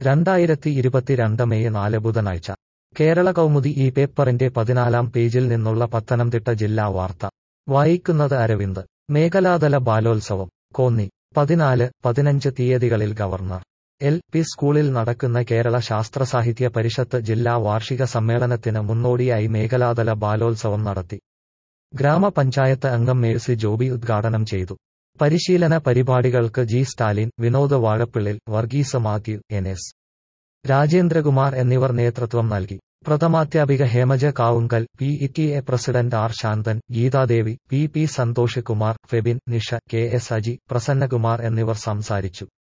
രണ്ടായിരത്തി ഇരുപത്തിരണ്ട് മെയ് നാല് ബുധനാഴ്ച കേരള കൗമുദി ഈ പേപ്പറിന്റെ പതിനാലാം പേജിൽ നിന്നുള്ള പത്തനംതിട്ട ജില്ലാ വാർത്ത വായിക്കുന്നത് അരവിന്ദ് മേഖലാതല ബാലോത്സവം കോന്നി പതിനാല് പതിനഞ്ച് തീയതികളിൽ ഗവർണർ എൽ പി സ്കൂളിൽ നടക്കുന്ന കേരള ശാസ്ത്ര സാഹിത്യ പരിഷത്ത് ജില്ലാ വാർഷിക സമ്മേളനത്തിന് മുന്നോടിയായി മേഖലാതല ബാലോത്സവം നടത്തി ഗ്രാമപഞ്ചായത്ത് അംഗം മേഴ്സി ജോബി ഉദ്ഘാടനം ചെയ്തു പരിശീലന പരിപാടികൾക്ക് G Stalin Vinod Vazhappillil Varghese Mathew N S Rajendrakumar എന്നിവർ നേതൃത്വം നൽകി പ്രഥമാധ്യാപിക Hemaja Kavungal P E T A president R Shanthan Geethadevi P P Santhosh Kumar Febin Nisha K S Aji Prasannakumar എന്നിവർ സംസാരിച്ചു